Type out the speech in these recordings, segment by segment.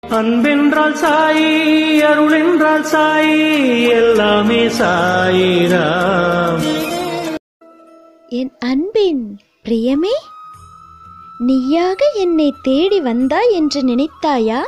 அன்பென்றால் சாயி அருள் என்றால் சாயி எல்லாமே சாயிராம் என் அன்பின் பிரியமே நீயாக என்னை தேடி வந்தாய் என்று நினைத்தாயா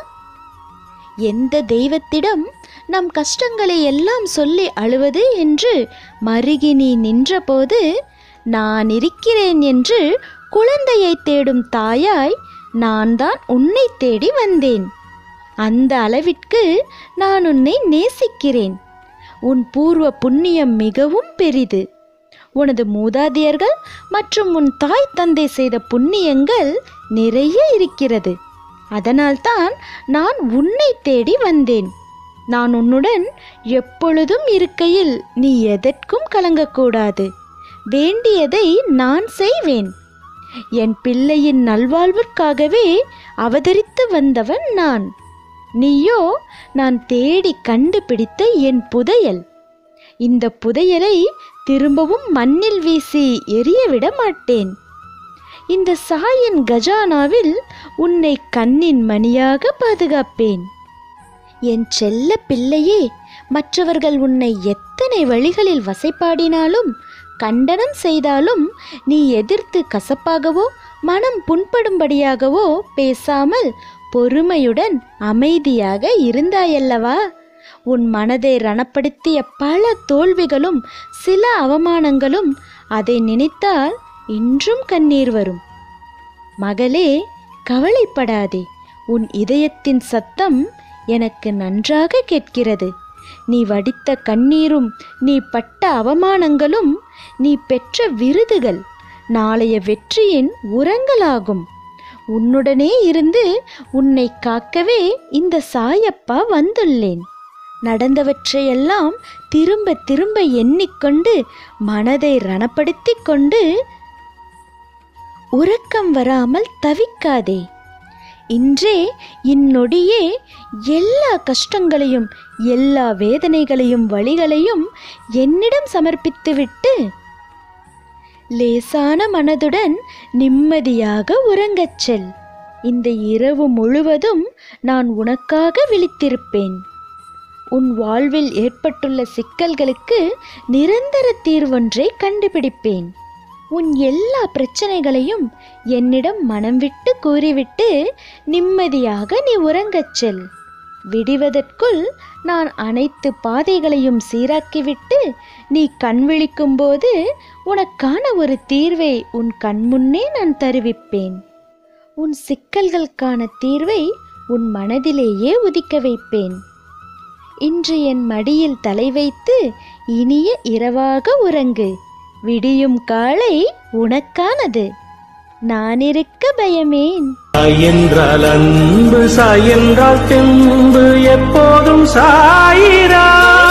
எந்த தெய்வத்திடம் நம் கஷ்டங்களை எல்லாம் சொல்லி அழுவது என்று மருகி நீ நின்றபோது நான் இருக்கிறேன் என்று குழந்தையை தேடும் தாயாய் நான் தான் உன்னை தேடி வந்தேன் அந்த அளவிற்கு நான் உன்னை நேசிக்கிறேன் உன் பூர்வ புண்ணியம் மிகவும் பெரிது உனது மூதாதையர்கள் மற்றும் உன் தாய் தந்தை செய்த புண்ணியங்கள் நிறைய இருக்கிறது அதனால்தான் நான் உன்னை தேடி வந்தேன் நான் உன்னுடன் எப்பொழுதும் இருக்கையில் நீ எதற்கும் கலங்கக்கூடாது வேண்டியதை நான் செய்வேன் என் பிள்ளையின் நல்வாழ்விற்காகவே அவதரித்து வந்தவன் நான் நீயோ நான் தேடி கண்டுபிடித்த என் புதையல் இந்த புதையலை திரும்பவும் மண்ணில் வீசி எரியவிட மாட்டேன் இந்த சாயின் கஜானாவில் உன்னை கண்ணின் மணியாக பாதுகாப்பேன் என் செல்ல பிள்ளையே மற்றவர்கள் உன்னை எத்தனை வழிகளில் வசைப்பாடினாலும் கண்டனம் செய்தாலும் நீ எதிர்த்து கசப்பாகவோ மனம் புண்படும்படியாகவோ பேசாமல் பொறுமையுடன் அமைதியாக இருந்தாயல்லவா உன் மனதை ரணப்படுத்திய பல தோல்விகளும் சில அவமானங்களும் அதை நினைத்தால் இன்றும் கண்ணீர் வரும் மகளே கவலைப்படாதே உன் இதயத்தின் சத்தம் எனக்கு நன்றாக கேட்கிறது நீ வடித்த கண்ணீரும் நீ பட்ட அவமானங்களும் நீ பெற்ற விருதுகள் நாளைய வெற்றியின் உரங்களாகும் உன்னுடனே இருந்து உன்னை காக்கவே இந்த சாயப்பா வந்துள்ளேன் நடந்தவற்றையெல்லாம் திரும்ப திரும்ப எண்ணிக்கொண்டு மனதை ரணப்படுத்திக் கொண்டு உறக்கம் வராமல் தவிக்காதே இன்றே இந்நொடியே எல்லா கஷ்டங்களையும் எல்லா வேதனைகளையும் வழிகளையும் என்னிடம் சமர்ப்பித்துவிட்டு லேசான மனதுடன் நிம்மதியாக உறங்கச் செல் இந்த இரவு முழுவதும் நான் உனக்காக விழித்திருப்பேன் உன் வாழ்வில் ஏற்பட்டுள்ள சிக்கல்களுக்கு நிரந்தர தீர்வொன்றை கண்டுபிடிப்பேன் உன் எல்லா பிரச்சனைகளையும் என்னிடம் மனம் விட்டு கூறிவிட்டு நிம்மதியாக நீ உறங்கச் செல் விடிவதற்குள் நான் அனைத்து பாதைகளையும் சீராக்கிவிட்டு நீ கண் விழிக்கும்போது உனக்கான ஒரு தீர்வை உன் கண்முன்னே நான் தருவிப்பேன் உன் சிக்கல்களுக்கான தீர்வை உன் மனதிலேயே உதிக்க வைப்பேன் இன்று என் மடியில் தலை வைத்து இனிய இரவாக உறங்கு விடியும் காலை உனக்கானது நான் இருக்க பயமேன் சாய் என்றால் அன்பு சாய் என்றால் தெம்பு எப்போதும் சாயிரா